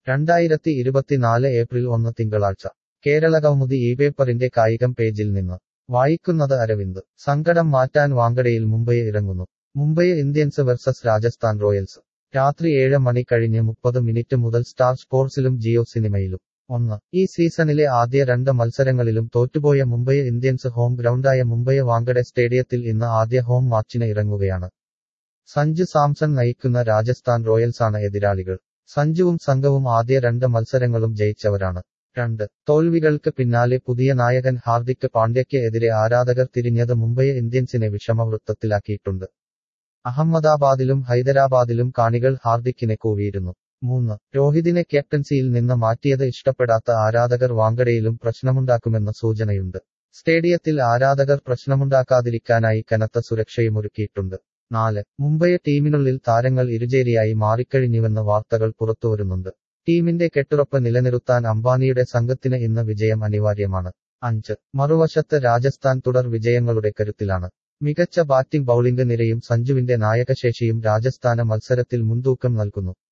രണ്ടായിരത്തി ഇരുപത്തിനാല് ഏപ്രിൽ ഒന്ന് തിങ്കളാഴ്ച കേരളകൗമുദി ഈ പേപ്പറിന്റെ കായികം പേജിൽ നിന്ന് വായിക്കുന്നത് അരവിന്ദ് സങ്കടം മാറ്റാൻ വാങ്കഡയിൽ മുംബൈ ഇറങ്ങുന്നു Mumbai Indians versus Rajasthan Royals രാത്രി ഏഴ് മണി കഴിഞ്ഞ് മുപ്പത് മിനിറ്റ് മുതൽ സ്റ്റാർ സ്പോർട്സിലും ജിയോ സിനിമയിലും ഒന്ന് ഈ സീസണിലെ ആദ്യ രണ്ട് മത്സരങ്ങളിലും തോറ്റുപോയ മുംബൈ ഇന്ത്യൻസ് ഹോം ഗ്രൗണ്ടായ മുംബൈ വാങ്കഡെ സ്റ്റേഡിയത്തിൽ ഇന്ന് ആദ്യ ഹോം മാച്ചിന് ഇറങ്ങുകയാണ് സഞ്ജു സാംസൺ നയിക്കുന്ന രാജസ്ഥാൻ റോയൽസാണ് എതിരാളികൾ സഞ്ജുവും സംഘവും ആദ്യ രണ്ട് മത്സരങ്ങളും ജയിച്ചവരാണ് രണ്ട് തോൽവികൾക്ക് പിന്നാലെ പുതിയ നായകൻ ഹാർദിക് പാണ്ഡ്യയ്ക്ക് എതിരെ ആരാധകർ തിരിഞ്ഞത് മുംബൈ ഇന്ത്യൻസിനെ വിഷമവൃത്തത്തിലാക്കിയിട്ടുണ്ട് അഹമ്മദാബാദിലും ഹൈദരാബാദിലും കാണികൾ ഹാർദിക്കിനെ കൂവിയിരുന്നു മൂന്ന് രോഹിതിനെ ക്യാപ്റ്റൻസിയിൽ നിന്ന് മാറ്റിയത് ഇഷ്ടപ്പെടാത്ത ആരാധകർ വാങ്കഡയിലും പ്രശ്നമുണ്ടാക്കുമെന്ന സൂചനയുണ്ട് സ്റ്റേഡിയത്തിൽ ആരാധകർ പ്രശ്നമുണ്ടാക്കാതിരിക്കാനായി കനത്ത സുരക്ഷയുമൊരുക്കിയിട്ടുണ്ട് നാല് മുംബൈ ടീമിനുള്ളിൽ താരങ്ങൾ ഇരുചേരിയായി മാറിക്കഴിഞ്ഞുവെന്ന് വാർത്തകൾ പുറത്തുവരുന്നുണ്ട് ടീമിന്റെ കെട്ടുറപ്പ് നിലനിർത്താൻ അംബാനിയുടെ സംഘത്തിന് ഇന്ന് വിജയം അനിവാര്യമാണ് അഞ്ച് മറുവശത്ത് രാജസ്ഥാൻ തുടർ വിജയങ്ങളുടെ കരുത്തിലാണ് മികച്ച ബാറ്റിംഗ് ബൌളിംഗ് നിരയും സഞ്ജുവിന്റെ നായകശേഷിയും രാജസ്ഥാന മത്സരത്തിൽ മുൻതൂക്കം നൽകുന്നു